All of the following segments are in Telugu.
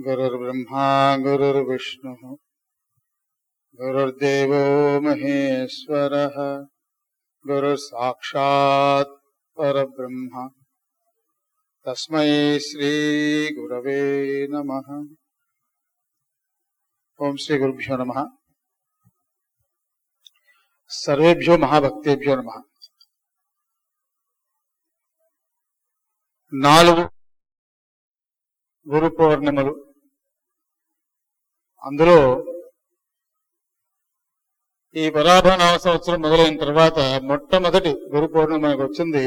गुरुर्ब्रह्मा गुरुर्विष्णुः गुरुर्देवो महेश्वरः गुरुसाक्षात् परब्रह्म तस्मै श्रीगुरवे नमः ఓం శ్రీ గురుభ్యో నమ సర్వేభ్యో మహాభక్తేభ్యో నమ నాలుగు గురు పౌర్ణిమలు అందులో ఈ పరాభ నవ సంవత్సరం మొదలైన తర్వాత మొట్టమొదటి గురు పౌర్ణిమ మనకు వచ్చింది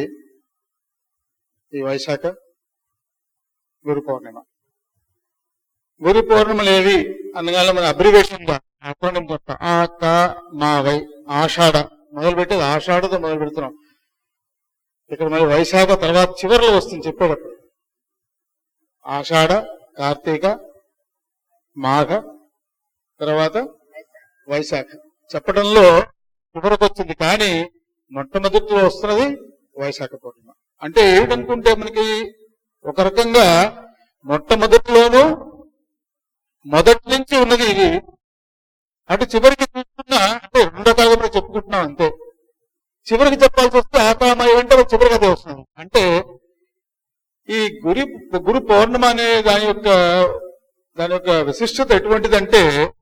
ఈ వైశాఖ గురు పౌర్ణిమ గురు పౌర్ణిమలు ఏవి అనగానే మన అబ్రివేషన్ అక్రోనిం తప్ప ఆ క మా వై ఆషాఢ మొదలు పెట్టేది ఆషాఢతో మొదలు పెడుతున్నాం ఇక్కడ మరి వైశాఖ తర్వాత చివరిలో వస్తుంది చెప్పేటప్పుడు ఆషాఢ కార్తీక మాఘ తర్వాత వైశాఖ చెప్పడంలో చివరకు వచ్చింది కానీ మొట్టమొదటిలో వస్తున్నది వైశాఖ పౌర్ణిమ అంటే ఏమిటనుకుంటే మనకి ఒక రకంగా మొట్టమొదటిలోనూ మొదటి నుంచి ఉన్నది ఇది అటు చివరికి చూసుకున్నా అంటే రెండో కాలంలో చెప్పుకుంటున్నాం అంతే చివరికి చెప్పాల్సి వస్తే ఆకామయ అంటే అది చివరికి అదే వస్తుంది అంటే ఈ గురి గురు పౌర్ణమ అనే దాని యొక్క దాని యొక్క విశిష్టత ఎటువంటిదంటే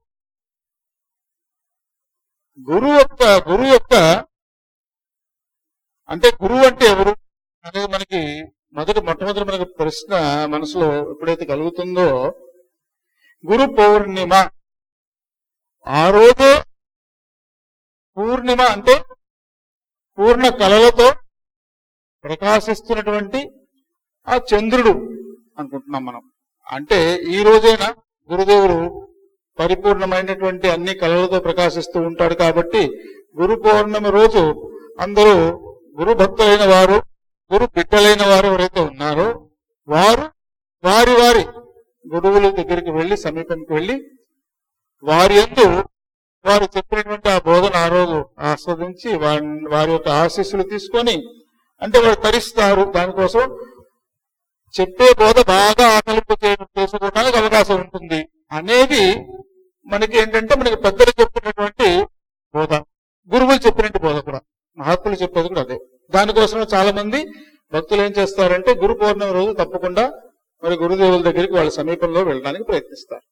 గురువు యొక్క గురువు యొక్క అంటే గురువు అంటే ఎవరు అనేది మనకి మొదటి మొట్టమొదటి మనకి ప్రశ్న మనసులో ఎప్పుడైతే కలుగుతుందో గురు పౌర్ణిమ ఆ రోజు పూర్ణిమ అంటే పూర్ణ కళలతో ప్రకాశిస్తున్నటువంటి ఆ చంద్రుడు అనుకుంటున్నాం మనం అంటే ఈ రోజైనా గురుదేవుడు పరిపూర్ణమైనటువంటి అన్ని కళలతో ప్రకాశిస్తూ ఉంటాడు కాబట్టి గురు పౌర్ణమి రోజు అందరూ గురు భక్తులైన వారు గురు బిడ్డలైన వారు ఎవరైతే ఉన్నారో వారు వారి వారి గురువుల దగ్గరికి వెళ్లి సమీపంకి వెళ్లి వారి ఎందు వారు చెప్పినటువంటి ఆ బోధన ఆ రోజు ఆస్వాదించి వారి వారి యొక్క ఆశీస్సులు తీసుకొని అంటే వారు తరిస్తారు దానికోసం చెప్పే బోధ బాగా ఆకలింపు చేయడం చేసుకోవడానికి అవకాశం ఉంటుంది అనేది మనకి ఏంటంటే మనకి పెద్దలు చెప్పినటువంటి బోధ గురువులు చెప్పినట్టు బోధ కూడా మహాత్ములు చెప్పేది కూడా అదే దానికోసం చాలా మంది భక్తులు ఏం చేస్తారంటే గురు పౌర్ణమి రోజు తప్పకుండా మరి గురుదేవుల దగ్గరికి వాళ్ళ సమీపంలో వెళ్ళడానికి ప్రయత్నిస్తారు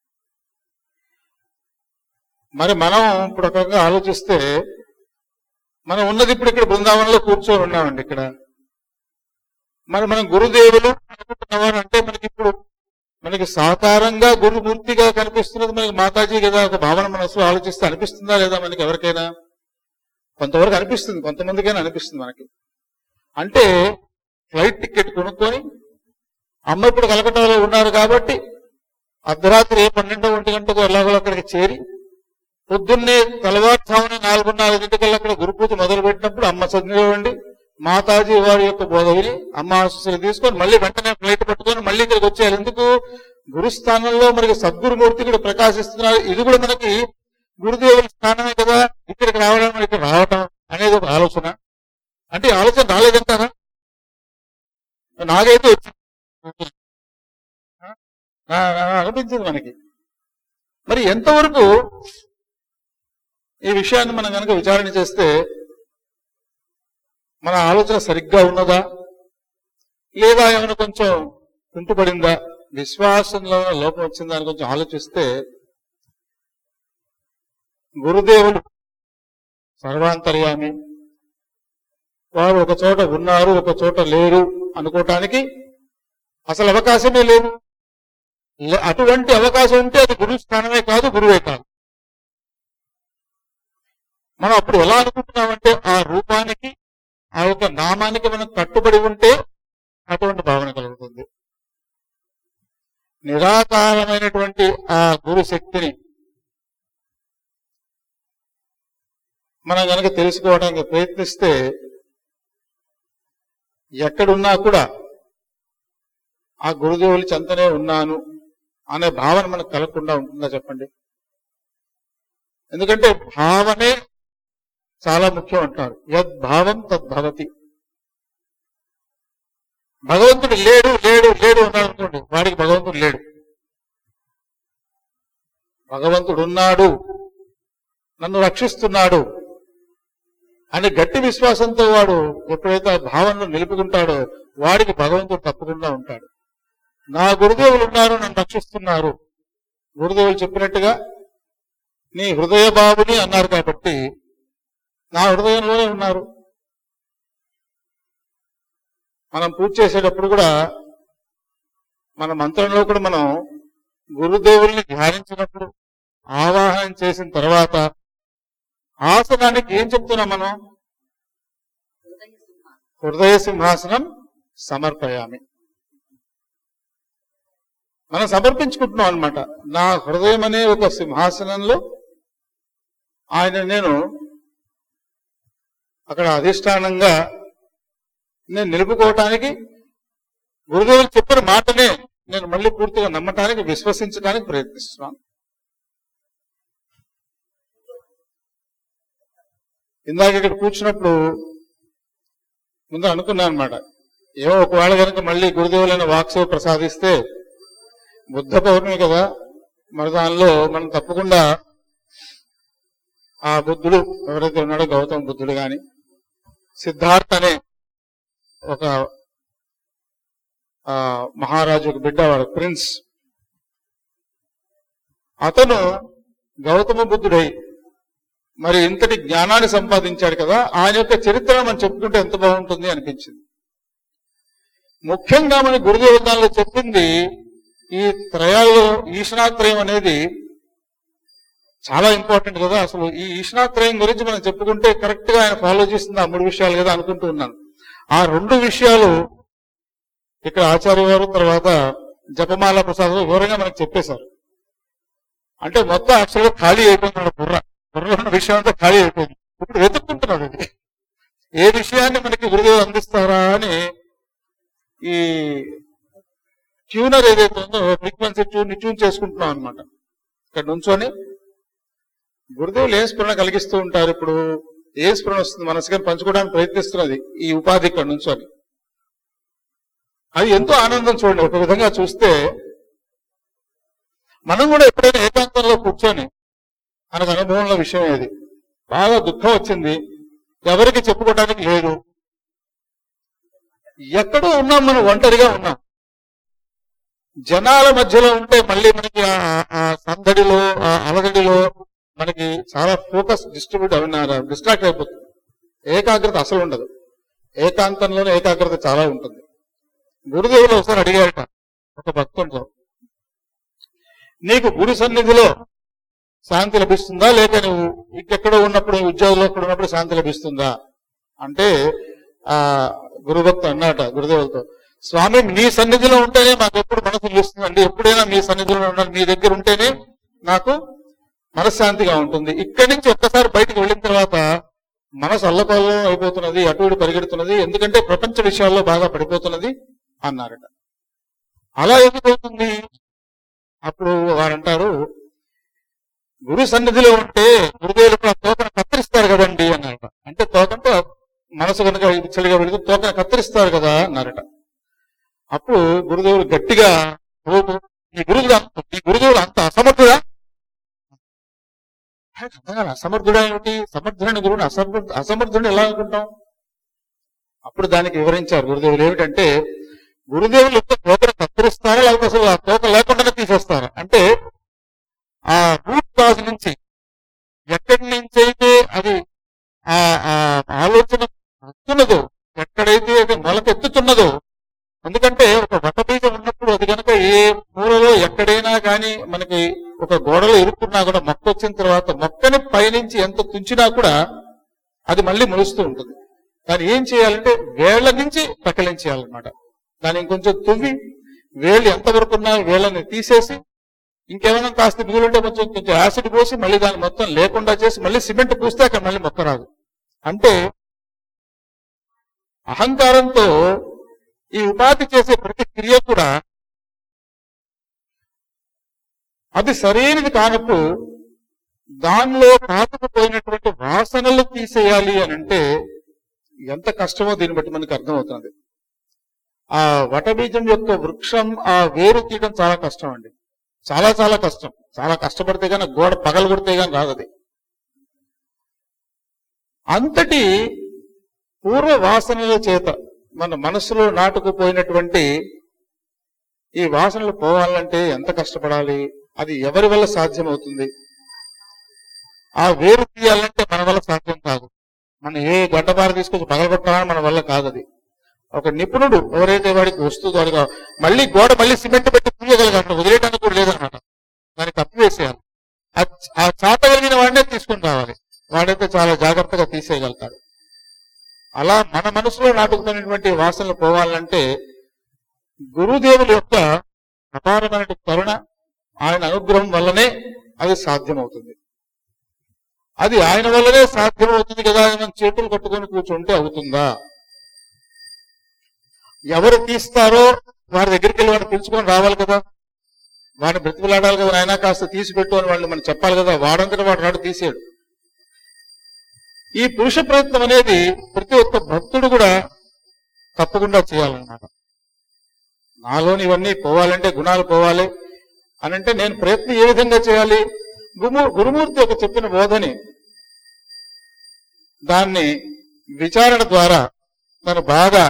మరి మనం ఇప్పుడు ఒక రకంగా ఆలోచిస్తే మనం ఉన్నది ఇప్పుడు ఇక్కడ బృందావనంలో కూర్చొని ఉన్నామండి ఇక్కడ మరి మనం గురుదేవులు అనుకుంటున్నవారు అంటే మనకి ఇప్పుడు మనకి సాకారంగా గురుమూర్తిగా కనిపిస్తున్నది మనకి మాతాజీ కదా ఒక భావన మనసు ఆలోచిస్తే అనిపిస్తుందా లేదా మనకి ఎవరికైనా కొంతవరకు అనిపిస్తుంది కొంతమందికైనా అనిపిస్తుంది మనకి అంటే ఫ్లైట్ టికెట్ కొనుక్కొని అమ్మ ఇప్పుడు కలకటాలో ఉన్నారు కాబట్టి అర్ధరాత్రి ఏ పన్నెండో ఒంటి గంటకు ఎలాగో అక్కడికి చేరి పొద్దున్నే తెల్లవారుజామున నాలుగున్నర గంటకల్లా అక్కడ గురు పూజ మొదలు పెట్టినప్పుడు అమ్మ చదివేవండి మాతాజీ వారి యొక్క బోధ విని అమ్మ ఆశీస్సులు తీసుకొని మళ్ళీ వెంటనే ఫ్లైట్ పట్టుకొని మళ్ళీ ఇక్కడికి వచ్చేయాలి ఎందుకు గురుస్థానంలో మనకి సద్గురుమూర్తి కూడా ప్రకాశిస్తున్నారు ఇది కూడా మనకి గురుదేవుల స్థానమే కదా ఇక్కడికి రావడం ఇక్కడ రావటం అనేది ఒక ఆలోచన అంటే ఈ ఆలోచన రాలేదంటారా నాకైతే వచ్చింది నా- నా- అనిపించింది మనకి మరి ఎంతవరకు ఈ విషయాన్ని మనం కనుక విచారణ చేస్తే మన ఆలోచన సరిగ్గా ఉన్నదా లేదా ఏమైనా కొంచెం కుంటుపడిందా విశ్వాసంలో ఏమైనా లోపం వచ్చిందా అని కొంచెం ఆలోచిస్తే గురుదేవులు సర్వాంతర్యామి వారు ఒక చోట ఉన్నారు ఒక చోట లేరు అనుకోవటానికి అసలు అవకాశమే లేదు లే- అటువంటి అవకాశం ఉంటే అది గురువు స్థానమే కాదు గురువే కాదు మనం అప్పుడు ఎలా అనుకుంటున్నామంటే ఆ రూపానికి ఆ యొక్క నామానికి మనం కట్టుబడి ఉంటే అటువంటి భావన కలుగుతుంది నిరాకారమైనటువంటి ఆ గురు శక్తిని మనం కనుక తెలుసుకోవడానికి ప్రయత్నిస్తే ఎక్కడున్నా కూడా ఆ గురుదేవుల చెంతనే ఉన్నాను అనే భావన మనకు కలగకుండా ఉంటుందా చెప్పండి ఎందుకంటే భావనే చాలా ముఖ్యం అంటారు యద్భావం తద్భవతి భగవంతుడు లేడు లేడు లేడు అన్నాడు అనుకోండి వాడికి భగవంతుడు లేడు భగవంతుడు ఉన్నాడు నన్ను రక్షిస్తున్నాడు అని గట్టి విశ్వాసంతో వాడు ఎప్పుడైతే ఆ భావనను నిలుపుకుంటాడో వాడికి భగవంతుడు తప్పకుండా ఉంటాడు నా గురుదేవులు ఉన్నారు నన్ను రక్షిస్తున్నారు గురుదేవులు చెప్పినట్టుగా నీ హృదయ బాబుని అన్నారు కాబట్టి నా హృదయంలోనే ఉన్నారు మనం పూజ చేసేటప్పుడు కూడా మన మంత్రంలో కూడా మనం గురుదేవుల్ని ధ్యానించినప్పుడు ఆవాహనం చేసిన తర్వాత ఆసనానికి ఏం చెప్తున్నాం మనం హృదయ సింహాసనం సమర్పయామి మనం సమర్పించుకుంటున్నాం అన్నమాట నా హృదయం అనే ఒక సింహాసనంలో ఆయన నేను అక్కడ అధిష్టానంగా నేను నిలుపుకోవటానికి గురుదేవులు చెప్పిన మాటనే నేను మళ్ళీ పూర్తిగా నమ్మటానికి విశ్వసించడానికి ప్రయత్నిస్తున్నాను ఇందాక ఇక్కడ కూర్చున్నప్పుడు ముందు అనుకున్నాను అనమాట ఏమో ఒకవేళ కనుక మళ్ళీ గురుదేవులైన వాక్సేవ ప్రసాదిస్తే బుద్ధ పౌర్ణమి కదా మరి దానిలో మనం తప్పకుండా ఆ బుద్ధుడు ఎవరైతే ఉన్నాడో గౌతమ బుద్ధుడు గాని సిద్ధార్థ అనే ఒక ఆ మహారాజు ఒక బిడ్డ వాడు ప్రిన్స్ అతను గౌతమ బుద్ధుడై మరి ఇంతటి జ్ఞానాన్ని సంపాదించాడు కదా ఆయన యొక్క చరిత్ర మనం చెప్పుకుంటే ఎంత బాగుంటుంది అనిపించింది ముఖ్యంగా మన గురుదేవుల దానిలో చెప్పింది ఈ త్రయాల్లో ఈశ్వరాత్రయం అనేది చాలా ఇంపార్టెంట్ కదా అసలు ఈ ఈశ్వరాత్రయం గురించి మనం చెప్పుకుంటే కరెక్ట్ గా ఆయన ఫాలో చేస్తుంది ఆ మూడు విషయాలు కదా అనుకుంటూ ఉన్నాను ఆ రెండు విషయాలు ఇక్కడ ఆచార్య వారు తర్వాత జపమాల ప్రసాద్ వివరంగా మనకు చెప్పేశారు అంటే మొత్తం యాక్చువల్గా ఖాళీ అయిపోయింది బుర్ర బుర్రలో ఉన్న విషయం అంతా ఖాళీ అయిపోయింది ఇప్పుడు వెతుక్కుంటున్నాడు ఇది ఏ విషయాన్ని మనకి గురుదేవులు అందిస్తారా అని ఈ ట్యూనర్ ఏదైతే ఉందో ఫ్రీక్వెన్సీ ట్యూన్ ట్యూన్ చేసుకుంటున్నాం అనమాట ఇక్కడ నుంచొని గురుదేవులు ఏ స్ఫురణ కలిగిస్తూ ఉంటారు ఇప్పుడు ఏ స్ఫురణ వస్తుంది మనసుగా పంచుకోవడానికి ప్రయత్నిస్తున్నది ఈ ఉపాధి ఇక్కడ నుంచొని అది ఎంతో ఆనందం చూడండి ఒక విధంగా చూస్తే మనం కూడా ఎప్పుడైనా ఏకాంతంలో కూర్చొని మనకు అనుభవంలో విషయం ఏది బాగా దుఃఖం వచ్చింది ఎవరికి చెప్పుకోవడానికి లేదు ఎక్కడో ఉన్నాం మనం ఒంటరిగా ఉన్నాం జనాల మధ్యలో ఉంటే మళ్ళీ మనకి ఆ- ఆ సందడిలో ఆ అలగడిలో మనకి చాలా ఫోకస్ డిస్ట్రిబ్యూట్ అయినారు డిస్ట్రాక్ట్ అయిపోతుంది ఏకాగ్రత అసలు ఉండదు ఏకాంతంలోనే ఏకాగ్రత చాలా ఉంటుంది గురుదేవులు ఒకసారి అడిగారట ఒక భక్తుడితో నీకు గురు సన్నిధిలో శాంతి లభిస్తుందా లేక నువ్వు ఇంకెక్కడో ఉన్నప్పుడు ఉద్యోగంలో ఎక్కడ ఉన్నప్పుడు శాంతి లభిస్తుందా అంటే ఆ గురుభక్త అన్నట గురుదేవులతో స్వామి మీ సన్నిధిలో ఉంటేనే మాకు ఎప్పుడు మనసు నిలుస్తుందండి ఎప్పుడైనా మీ సన్నిధిలో ఉన్నాను మీ దగ్గర ఉంటేనే నాకు మనశ్శాంతిగా ఉంటుంది ఇక్కడి నుంచి ఒక్కసారి బయటకు వెళ్ళిన తర్వాత మనసు అల్లకల్లం అయిపోతున్నది అటు ఇటు పరిగెడుతున్నది ఎందుకంటే ప్రపంచ విషయాల్లో బాగా పడిపోతున్నది అన్నారట అలా ఎందుకు అవుతుంది అప్పుడు వారంటారు గురు సన్నిధిలో ఉంటే గురుదేవులు కూడా తోకను కత్తిరిస్తారు కదండి అన్నారట అంటే తోకంటే మనసు కనుక చెలిగా పెడితే తోకను కత్తిరిస్తారు కదా అన్నారట అప్పుడు గురుదేవుడు గట్టిగా "ఓ, ఈ గురువుడు అంత- ఈ గురుదేవుడు అంత అసమర్థుడా ఆయనకు అర్థం కాదు, అసమర్థుడా ఏమిటి సమర్థుడైన గురువుని అసమర్థ అసమర్థుడిని ఎలా అనుకుంటాం అప్పుడు దానికి వివరించారు గురుదేవులు ఏమిటంటే గురుదేవులు యొక్క తోకను కత్తిరిస్తారా లేకపోతే అసలు ఆ తోక లేకుండానే తీసేస్తారా అంటే ఆ రూట్ కాజ్ నుంచి ఎక్కడి నుంచి అయితే అది ఆ ఆ ఆలోచన వస్తున్నదో ఎక్కడైతే అది మొలకెత్తుతున్నదో ఎందుకంటే ఒక వట బీజం ఉన్నప్పుడు అది కనుక ఏ మూలలో ఎక్కడైనా కానీ మనకి ఒక గోడలో ఇరుక్కున్నా కూడా మొక్క వచ్చిన తర్వాత మొక్కని పైనుంచి ఎంత తుంచినా కూడా అది మళ్ళీ మొలుస్తూ ఉంటుంది దాన్ని ఏం చేయాలంటే వేళ్ల నుంచి పక్కలించేయాలన్నమాట దాన్ని ఇంకొంచెం తువ్వి వేళ్ళు ఎంతవరకు ఉన్నా వేళ్ళని తీసేసి ఇంకేమైనా కాస్త మిగులుంటే కొంచెం కొంచెం యాసిడ్ పోసి మళ్ళీ దాన్ని మొత్తం లేకుండా చేసి మళ్ళీ సిమెంట్ పూస్తే అక్కడ మళ్ళీ మొక్క రాదు అంటే అహంకారంతో ఈ ఉపాధి చేసే ప్రతి క్రియ కూడా అది సరైనది కానప్పుడు దానిలో పాతుకుపోయినటువంటి వాసనలు తీసేయాలి అని అంటే ఎంత కష్టమో దీన్ని బట్టి మనకు అర్థమవుతుంది ఆ వటబీజం యొక్క వృక్షం ఆ వేరు తీయడం చాలా కష్టం అండి చాలా చాలా కష్టం చాలా కష్టపడితే కానీ గోడ పగలు కొడితే కానీ రాదు అది అంతటి పూర్వ వాసనల చేత మన మనసులో నాటుకుపోయినటువంటి ఈ వాసనలు పోవాలంటే ఎంత కష్టపడాలి అది ఎవరి వల్ల సాధ్యమవుతుంది ఆ వేరు తీయాలంటే మన వల్ల సాధ్యం కాదు మనం ఏ గడ్డబార తీసుకొచ్చి పగలగొట్టాలని మన వల్ల కాదు అది ఒక నిపుణుడు ఎవరైతే వాడికి వస్తుందో వాడికి మళ్ళీ గోడ మళ్ళీ సిమెంట్ పెట్టి తీయగలగట వదిలేయడానికి కూడా లేదనమాట దాన్ని కప్పివేసేయాలి ఆ- ఆ చాట కలిగిన వాడినే తీసుకుని రావాలి వాడైతే చాలా జాగ్రత్తగా తీసేయగలుగుతాడు అలా మన మనసులో నాటుకుతున్నటువంటి వాసనలు పోవాలంటే గురుదేవుల యొక్క అపారమైన కరుణ ఆయన అనుగ్రహం వల్లనే అది సాధ్యమవుతుంది అది ఆయన వల్లనే సాధ్యమవుతుంది కదా అని మనం చేతులు కట్టుకొని కూర్చుంటే అవుతుందా ఎవరు తీస్తారో వారి దగ్గరికి వెళ్ళి వాడిని పిలుచుకొని రావాలి కదా వాడిని బ్రతిమలాడాలి కదా ఆయన కాస్త తీసిపెట్టు అని వాళ్ళు మనం చెప్పాలి కదా వాడంతటా వాడు నాడు తీసేడు ఈ పురుష ప్రయత్నం అనేది ప్రతి ఒక్క భక్తుడు కూడా తప్పకుండా చేయాలన్నమాట నాలోని ఇవన్నీ పోవాలంటే గుణాలు పోవాలి అని అంటే నేను ప్రయత్నం ఏ విధంగా చేయాలి గురు గురుమూర్తి ఒక చెప్పిన బోధని దాన్ని విచారణ ద్వారా మనం బాగా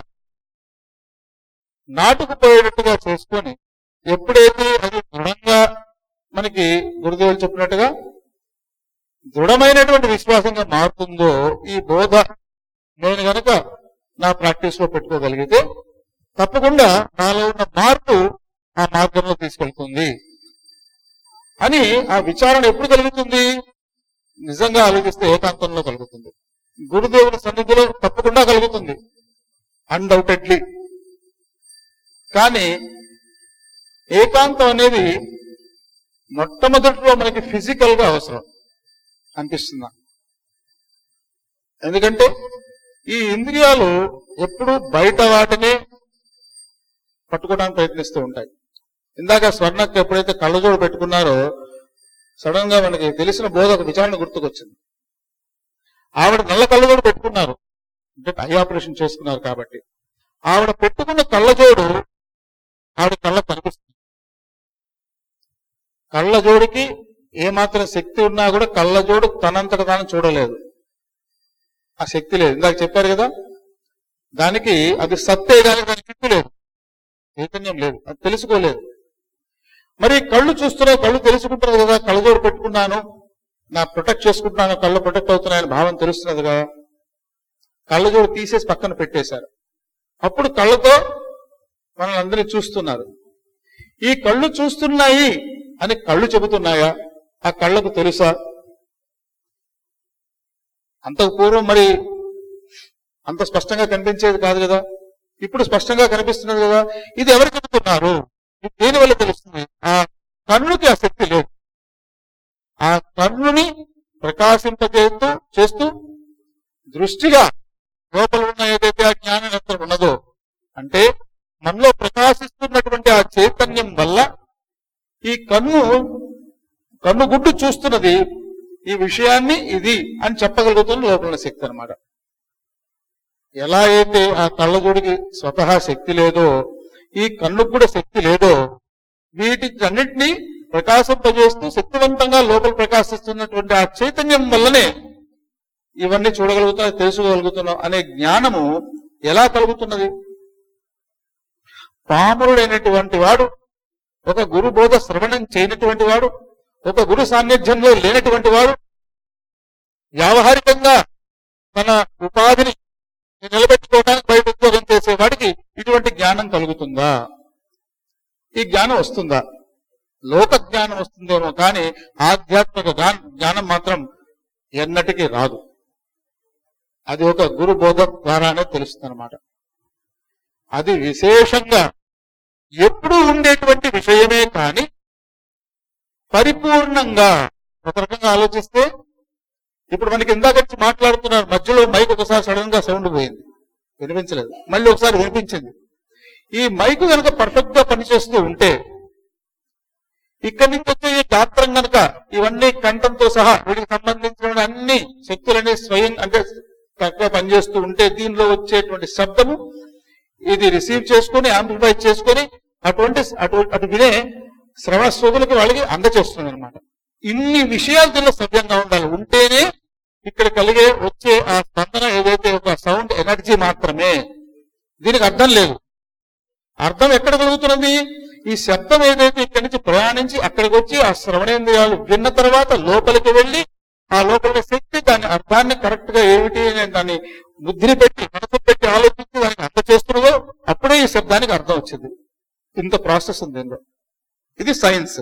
నాటుకుపోయేటట్టుగా చేసుకొని ఎప్పుడైతే అది దృఢంగా మనకి గురుదేవులు చెప్పినట్టుగా దృఢమైనటువంటి విశ్వాసంగా మారుతుందో ఈ బోధ నేను గనక నా ప్రాక్టీస్ లో పెట్టుకోగలిగితే తప్పకుండా నాలో ఉన్న మార్పు ఆ మార్గంలో తీసుకెళ్తుంది అని ఆ విచారణ ఎప్పుడు కలుగుతుంది నిజంగా ఆలోచిస్తే ఏకాంతంలో కలుగుతుంది గురుదేవుని సన్నిధిలో తప్పకుండా కలుగుతుంది అన్డౌటెడ్లీ కానీ ఏకాంతం అనేది మొట్టమొదటిలో మనకి ఫిజికల్ గా అవసరం అనిపిస్తుందా ఎందుకంటే ఈ ఇంద్రియాలు ఎప్పుడు బయట వాటినే పట్టుకోవడానికి ప్రయత్నిస్తూ ఉంటాయి ఇందాక స్వర్ణకు ఎప్పుడైతే కళ్ళజోడు పెట్టుకున్నారో సడన్ గా మనకి తెలిసిన బోధ ఒక విచారణ గుర్తుకొచ్చింది ఆవిడ నల్ల కళ్ళజోడు పెట్టుకున్నారు అంటే ఐ ఆపరేషన్ చేసుకున్నారు కాబట్టి ఆవిడ పెట్టుకున్న కళ్ళజోడు ఆవిడ కళ్ళ కనిపిస్తుంది కళ్ళజోడికి ఏమాత్రం శక్తి ఉన్నా కూడా కళ్ళజోడు తనంతట తాను చూడలేదు ఆ శక్తి లేదు ఇందాక చెప్పారు కదా దానికి అది సత్తే కానీ దానికి శక్తి లేదు చైతన్యం లేదు అది తెలుసుకోలేదు మరి కళ్ళు చూస్తున్నాయి కళ్ళు తెలుసుకుంటున్నారు కదా కళ్ళజోడు పెట్టుకున్నాను నా ప్రొటెక్ట్ చేసుకుంటున్నాను కళ్ళు ప్రొటెక్ట్ అవుతున్నాయని భావం తెలుస్తున్నది కదా కళ్ళజోడు తీసేసి పక్కన పెట్టేశారు అప్పుడు కళ్ళతో మనల్ని అందరినీ చూస్తున్నారు ఈ కళ్ళు చూస్తున్నాయి అని కళ్ళు చెబుతున్నాయా ఆ కళ్ళకు తెలుసా అంతకు పూర్వం మరి అంత స్పష్టంగా కనిపించేది కాదు కదా ఇప్పుడు స్పష్టంగా కనిపిస్తున్నది కదా ఇది ఎవరు చెబుతున్నారు ఇది దేని వల్ల తెలుస్తుంది ఆ కన్నుకి ఆ శక్తి లేదు ఆ కన్నుని ప్రకాశింపజేస్తూ చేస్తూ దృష్టిగా లోపల ఉన్న ఏదైతే ఆ జ్ఞాన నేత్రం ఉన్నదో అంటే మనలో ప్రకాశిస్తున్నటువంటి ఆ చైతన్యం వల్ల ఈ కన్ను కన్ను గుడ్డు చూస్తున్నది ఈ విషయాన్ని ఇది అని చెప్పగలుగుతున్న లోపల ఉన్న శక్తి అన్నమాట ఎలా అయితే ఆ కళ్ళజోడికి స్వతహా శక్తి లేదో ఈ కన్నుకు కూడా శక్తి లేదో వీటి అన్నింటినీ ప్రకాశింపజేస్తూ శక్తివంతంగా లోపల ప్రకాశిస్తున్నటువంటి ఆ చైతన్యం వల్లనే ఇవన్నీ చూడగలుగుతున్నా తెలుసుకోగలుగుతున్నాం అనే జ్ఞానము ఎలా కలుగుతున్నది పామురుడైనటువంటి వాడు ఒక గురు బోధ శ్రవణం చేయనటువంటి వాడు ఒక గురు సాన్నిధ్యంలో లేనటువంటి వాడు వ్యావహారికంగా తన ఉపాధిని నిలబెట్టుకోవడానికి బయట ఉద్యోగం చేసే వాడికి ఇటువంటి జ్ఞానం కలుగుతుందా ఈ జ్ఞానం వస్తుందా లోక జ్ఞానం వస్తుందేమో కానీ ఆధ్యాత్మిక జ్ఞాన- జ్ఞానం మాత్రం ఎన్నటికీ రాదు అది ఒక గురు బోధ ద్వారానే తెలుస్తుంది అనమాట అది విశేషంగా ఎప్పుడూ ఉండేటువంటి విషయమే కానీ పరిపూర్ణంగా ఒక రకంగా ఆలోచిస్తే ఇప్పుడు మనకి ఇందాక వచ్చి మాట్లాడుతున్నారు మధ్యలో మైక్ ఒకసారి సడన్ గా సౌండ్ పోయింది వినిపించలేదు మళ్ళీ ఒకసారి వినిపించింది ఈ మైక్ కనుక పర్ఫెక్ట్ గా పనిచేస్తూ ఉంటే ఇక్కడి నుంచి వచ్చే ఈ గాత్రం కనుక ఇవన్నీ కంఠంతో సహా వీటికి సంబంధించిన అన్ని శక్తులనే స్వయం అంటే కరెక్ట్గా పనిచేస్తూ ఉంటే దీనిలో వచ్చేటువంటి శబ్దము ఇది రిసీవ్ చేసుకొని యాంప్లిఫై చేసుకొని అటువంటి అటు అటు వినే శ్రవణ శ్రోతులకు వాళ్ళకి అందచేస్తుంది అనమాట ఇన్ని విషయాలు దీనిలో సవ్యంగా ఉండాలి ఉంటేనే ఇక్కడ కలిగే వచ్చే ఆ స్పందన ఏదైతే ఒక సౌండ్ ఎనర్జీ మాత్రమే దీనికి అర్థం లేదు అర్థం ఎక్కడ కలుగుతున్నది ఈ శబ్దం ఏదైతే ఇక్కడి నుంచి ప్రయాణించి అక్కడికి వచ్చి ఆ శ్రవణేంద్రియాలు విన్న తర్వాత లోపలికి వెళ్ళి ఆ లోపలి శక్తి దాని అర్థాన్ని కరెక్ట్ గా ఏమిటి అని దాన్ని బుద్ధిని పెట్టి మనసు పెట్టి ఆలోచించి దానికి అర్థం చేస్తున్నదో అప్పుడే ఈ శబ్దానికి అర్థం వచ్చింది ఇంత ప్రాసెస్ ఉంది ఇందులో ఇది సైన్స్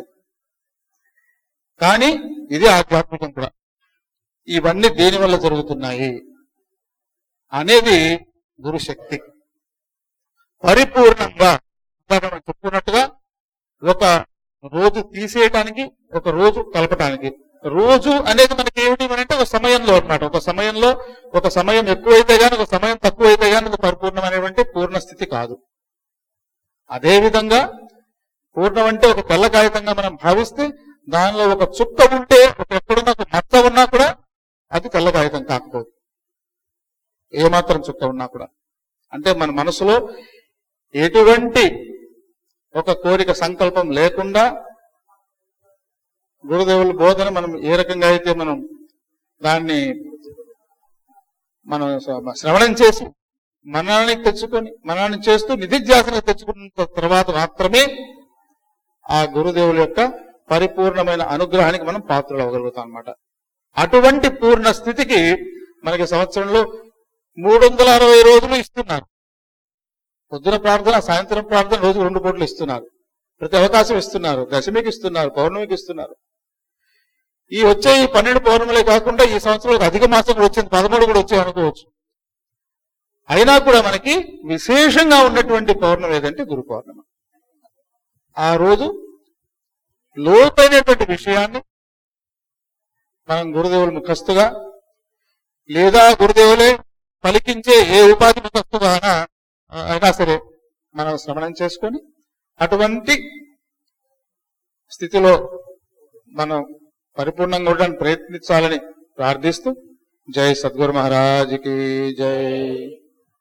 కానీ ఇది ఆధ్యాత్మికం కూడా ఇవన్నీ దేని వల్ల జరుగుతున్నాయి అనేది గురుశక్తి పరిపూర్ణంగా ఇందాక మనం చెప్పుకున్నట్టుగా ఒక రోజు తీసేయటానికి ఒక రోజు కలపటానికి రోజు అనేది మనకి ఏమిటి అని అంటే ఒక సమయంలో అన్నమాట ఒక సమయంలో ఒక సమయం ఎక్కువైతే గానీ ఒక సమయం తక్కువైతే గానీ అది పరిపూర్ణమైనటువంటి పూర్ణ స్థితి కాదు అదే విధంగా పూర్ణం అంటే ఒక తెల్ల కాగితంగా మనం భావిస్తే దానిలో ఒక చుక్క ఉంటే ఒక ఎక్కడున్నా ఒక మచ్చ ఉన్నా కూడా అది తెల్ల కాగితం కాకపోదు ఏమాత్రం చుక్క ఉన్నా కూడా అంటే మన మనసులో ఎటువంటి ఒక కోరిక సంకల్పం లేకుండా గురుదేవుల బోధన మనం ఏ రకంగా అయితే మనం దాన్ని మనం శ్రవణం చేసి మననానికి తెచ్చుకొని మననాన్ని చేస్తూ నిధిధ్యాసనకు తెచ్చుకున్న తర్వాత మాత్రమే ఆ గురుదేవుల యొక్క పరిపూర్ణమైన అనుగ్రహానికి మనం పాత్రలు అవ్వగలుగుతాం అన్నమాట అటువంటి పూర్ణ స్థితికి మనకి సంవత్సరంలో మూడు వందల అరవై రోజులు ఇస్తున్నారు పొద్దున ప్రార్థన సాయంత్రం ప్రార్థన రోజు రెండు పూటలు ఇస్తున్నారు ప్రతి అవకాశం ఇస్తున్నారు దశమికి ఇస్తున్నారు పౌర్ణమికి ఇస్తున్నారు ఈ వచ్చే ఈ పన్నెండు పౌర్ణములే కాకుండా ఈ సంవత్సరం అధిక మాసం కూడా వచ్చింది పదమూడు కూడా వచ్చాయి అనుకోవచ్చు అయినా కూడా మనకి విశేషంగా ఉన్నటువంటి పౌర్ణమి ఏదంటే గురు పౌర్ణమి ఆ రోజు లోతైనటువంటి విషయాన్ని మనం గురుదేవుల ముఖస్తుగా లేదా గురుదేవులే పలికించే ఏ ఉపాధి ముఖస్తుగా అయినా అయినా సరే మనం శ్రవణం చేసుకొని అటువంటి స్థితిలో మనం పరిపూర్ణంగా ఉండడానికి ప్రయత్నించాలని ప్రార్థిస్తూ జై సద్గురు మహారాజ్కి జై